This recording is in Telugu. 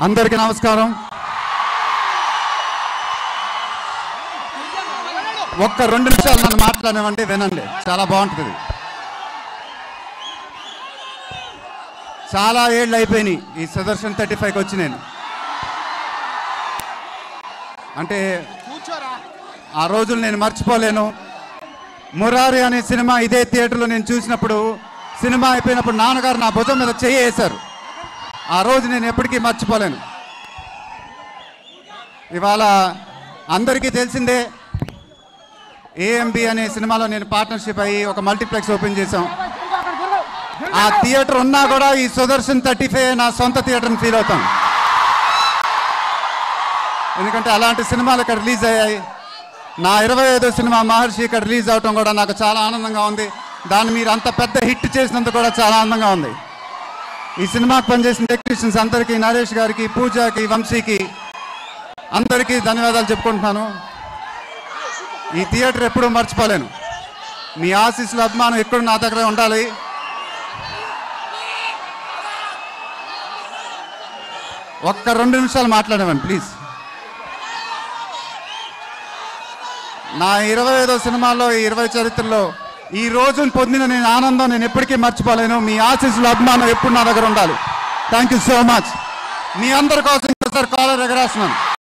అందరికీ నమస్కారం ఒక్క రెండు నిమిషాలు నన్ను మాట్లాడనివ్వండి వినండి చాలా బాగుంటుంది చాలా ఏళ్ళు అయిపోయినాయి ఈ సుదర్శన్ థర్టీ ఫైవ్కి వచ్చి నేను అంటే ఆ రోజులు నేను మర్చిపోలేను మురారి అనే సినిమా ఇదే థియేటర్లో నేను చూసినప్పుడు సినిమా అయిపోయినప్పుడు నాన్నగారు నా భుజం మీద చెయ్యి వేశారు ఆ రోజు నేను ఎప్పటికీ మర్చిపోలేను ఇవాళ అందరికీ తెలిసిందే ఏఎంబి అనే సినిమాలో నేను పార్ట్నర్షిప్ అయ్యి ఒక మల్టీప్లెక్స్ ఓపెన్ చేశాం ఆ థియేటర్ ఉన్నా కూడా ఈ సుదర్శన్ థర్టీ ఫైవ్ నా సొంత థియేటర్ని ఫీల్ అవుతాను ఎందుకంటే అలాంటి సినిమాలు ఇక్కడ రిలీజ్ అయ్యాయి నా ఇరవై ఐదో సినిమా మహర్షి ఇక్కడ రిలీజ్ అవటం కూడా నాకు చాలా ఆనందంగా ఉంది దాన్ని మీరు అంత పెద్ద హిట్ చేసినందుకు కూడా చాలా ఆనందంగా ఉంది ఈ సినిమాకి పనిచేసిన టెక్నీషియన్స్ అందరికీ నరేష్ గారికి పూజకి వంశీకి అందరికీ ధన్యవాదాలు చెప్పుకుంటున్నాను ఈ థియేటర్ ఎప్పుడూ మర్చిపోలేను మీ ఆశీస్సుల అభిమానం ఎప్పుడు నా దగ్గర ఉండాలి ఒక్క రెండు నిమిషాలు మాట్లాడేవాడిని ప్లీజ్ నా ఇరవై ఐదో సినిమాలో ఈ ఇరవై చరిత్రలో ఈ రోజును పొందిన నేను ఆనందం నేను ఎప్పటికీ మర్చిపోలేను మీ ఆశీస్సుల అభిమానం ఎప్పుడు నా దగ్గర ఉండాలి థ్యాంక్ యూ సో మచ్ మీ అందరి కోసం సార్ కాలర్ ఎగరేస్తున్నాను